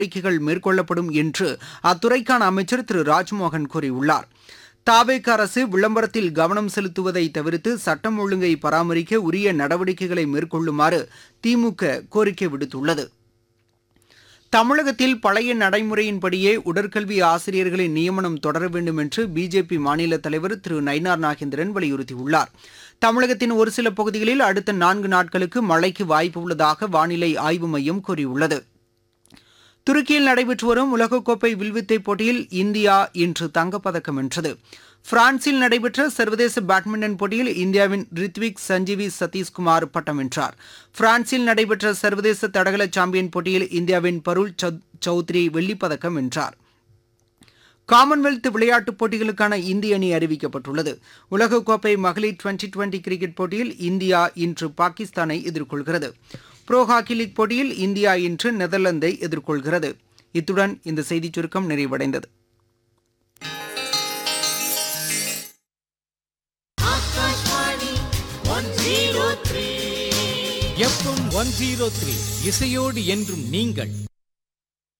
நடவடிக்கைகள் மேற்கொள்ளப்படும் என்று அத்துறைக்கான அமைச்சர் திரு ராஜ்மோகன் கூறியுள்ளார் தாவேக் அரசு விளம்பரத்தில் கவனம் செலுத்துவதை தவிர்த்து சட்டம் ஒழுங்கை பராமரிக்க உரிய நடவடிக்கைகளை மேற்கொள்ளுமாறு திமுக கோரிக்கை விடுத்துள்ளது தமிழகத்தில் பழைய நடைமுறையின்படியே உடற்கல்வி ஆசிரியர்களின் நியமனம் தொடர வேண்டும் என்று பிஜேபி மாநில தலைவர் திரு நயினார் நாகேந்திரன் வலியுறுத்தியுள்ளார் தமிழகத்தின் ஒரு சில பகுதிகளில் அடுத்த நான்கு நாட்களுக்கு மழைக்கு வாய்ப்பு உள்ளதாக வானிலை ஆய்வு மையம் கூறியுள்ளது துருக்கியில் நடைபெற்று வரும் உலகக்கோப்பை வில்வித்தை போட்டியில் இந்தியா இன்று தங்கப்பதக்கம் வென்றது பிரான்சில் நடைபெற்ற சர்வதேச பேட்மிண்டன் போட்டியில் இந்தியாவின் ரித்விக் சஞ்சீவி சதீஷ்குமார் பட்டம் வென்றார் பிரான்சில் நடைபெற்ற சர்வதேச தடகள சாம்பியன் போட்டியில் இந்தியாவின் பருள் சௌத்ரி வெள்ளிப்பதக்கம் வென்றார் காமன்வெல்த் விளையாட்டுப் போட்டிகளுக்கான இந்திய அணி அறிவிக்கப்பட்டுள்ளது உலகக்கோப்பை மகளிர் டுவெண்டி டுவெண்டி கிரிக்கெட் போட்டியில் இந்தியா இன்று பாகிஸ்தானை எதிர்கொள்கிறது ப்ரோ ஹாக்கி லீக் போட்டியில் இந்தியா இன்று நெதர்லாந்தை எதிர்கொள்கிறது இத்துடன் இந்த செய்திச் சுருக்கம் நிறைவடைந்தது எஃப்எம் ஒன் ஜீரோ த்ரீ இசையோடு என்றும் நீங்கள்